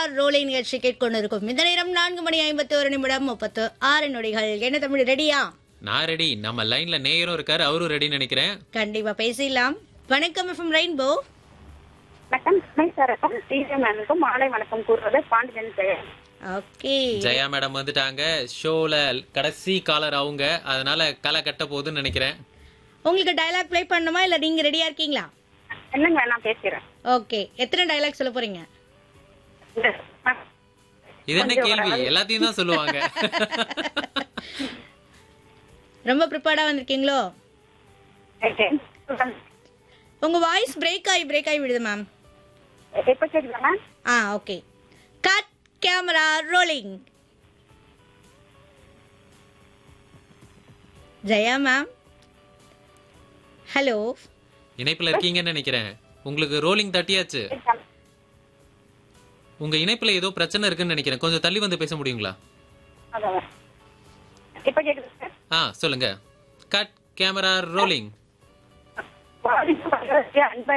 rolling நிகழ்ச்சி கேட்கொண்டிருக்கும் இந்த நேரம் நான்கு மணி ஐம்பத்தி ஒரு நிமிடம் முப்பத்து ஆறு நொடிகள் என்ன தமிழ் ரெடியா நான் ரெடி நம்ம லைன்ல நேயரும் இருக்காரு அவரும் ரெடின்னு நினைக்கிறேன் கண்டிப்பா பேசிடலாம் வணக்கம் எஃப்எம் ரெயின்போ வணக்கம் சுமை சாருக்கும் டிஜே மேனுக்கும் மாலை வணக்கம் கூறுவது பாண்டியன் ஜெயன் ஓகே ஜெயா மேடம் வந்துட்டாங்க ஷோல கடைசி காலர் அவங்க அதனால களை கட்ட போகுதுன்னு நினைக்கிறேன் உங்களுக்கு டயலாக் ப்ளே பண்ணணுமா இல்ல நீங்க ரெடியா இருக்கீங்களா என்னங்க நான் பேசுறேன் ஓகே எத்தனை டயலாக் சொல்ல போறீங்க இந்த இது என்ன கேள்வி எல்லாத்தையும் தான் சொல்லுவாங்க ரொம்ப ப்ரிப்பேர்டா வந்திருக்கீங்களோ உங்க வாய்ஸ் பிரேக் ஆகி பிரேக் ஆகி விடுது மேம் எப்ப கேக்குதா மேம் ஆ okay cut camera rolling Jaya ma'am hello இணைப்புல இருக்கீங்கன்னு நினைக்கிறேன் உங்களுக்கு ரோலிங் தட்டியாச்சு உங்க இணைப்புல ஏதோ பிரச்சனை இருக்குன்னு நினைக்கிறேன் கொஞ்சம் தள்ளி வந்து பேச முடியுங்களா அதான் எப்ப கேக்குது சார் ஆ சொல்லுங்க கட் கேமரா ரோலிங் அன்பா